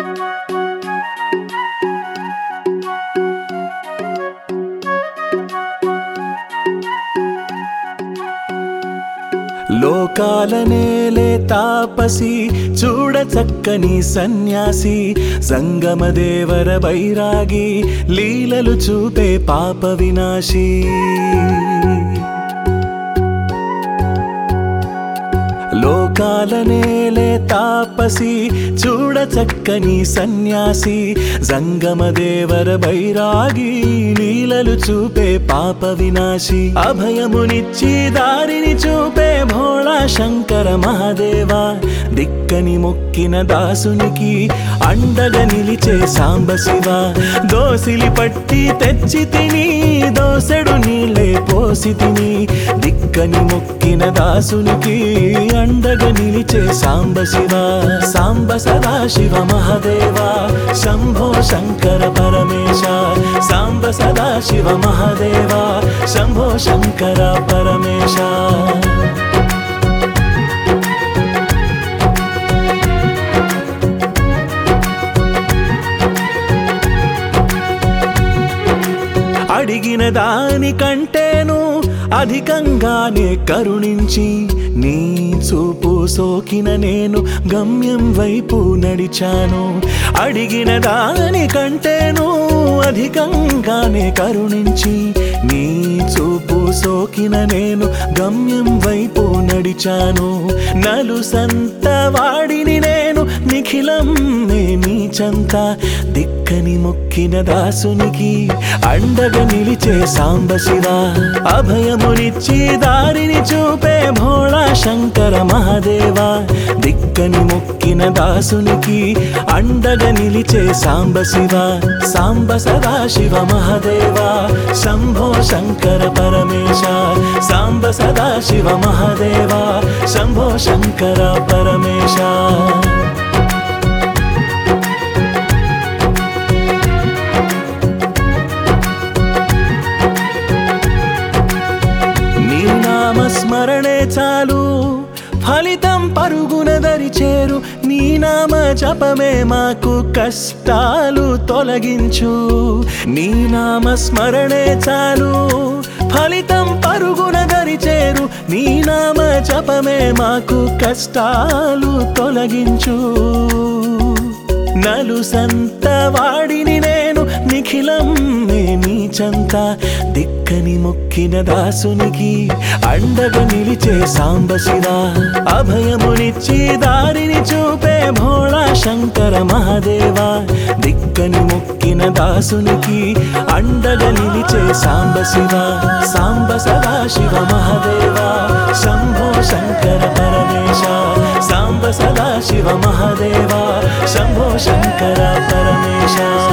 లోకాలనేలే తాపసి చూడ చక్కని సన్యాసి సంగమదేవర బైరాగి లీలలు చూపే పాప వినాశీ లోకాలనేలే తాపసి చూడ చక్కని సన్యాసి సంగమదేవర బైరాగి లీలలు చూపే పాప వినాశి అభయమునిచ్చి దారిని చూపే భోళా శంకర మహాదేవా దిక్కని మొక్కిన దాసునికి అండగా నిలిచే సాంబ శివ దోసిలి పట్టి తెచ్చి తిని దోసెడు నీళ్ళే పోసి తిని దిక్కని మొక్కిన దాసునికి అండగా నిలిచే సాంబ శివ సాంబ సదా శివ మహాదేవ శంభో శంకర పరమేశ సాంబ సదా శివ మహాదేవ శంభో శంకర పరమేశ అడిగిన దానికంటేను అధికంగానే కరుణించి నీ చూపు సోకిన నేను గమ్యం వైపు నడిచాను అడిగిన దానికంటేను అధికంగానే కరుణించి నీ చూపు సోకిన నేను గమ్యం వైపు నడిచాను నలు సంత వాడిని నేను నిఖిలం నే నీ చంత దిక్కని మొక్కిన దాసునికి అండగా నిలిచే సాంబ శివ అభయమునిచ్చి దారిని చూపే భోళా శంకర మహాదేవ దిక్కని మొక్కిన దాసునికి అండగా నిలిచే సాంబ శివ సాంబ సదా శివ మహాదేవ శంభో శంకర పరమేశ సాంబ సదా శివ మహాదేవ శంభో శంకర పరమేశ నీ నామ స్మరణే చాలు ఫలితం పరుగున దరిచేరు నీ నామ జపమే మాకు కష్టాలు తొలగించు నీ నామ స్మరణే చాలు ఫలితం పరుగున దరిచేరు నీ నామ జపమే మాకు కష్టాలు తొలగించు నలు సంత వాడిని నేను నిఖిలం నే నీ చంత దిక్కని మొక్కిన దాసునికి అండగా నిలిచే సాంబ శివ అభయమునిచ్చి దారిని చూపే భోళా శంకర మహాదేవ దిక్కని మొక్కిన దాసునికి అండగా నిలిచే సాంబ శివ సాంబ సదా శివ మహాదేవ శంభో శంకర పరమేశ సాంబ సదా శివ మహాదేవ శంభో శంకర పరమేశ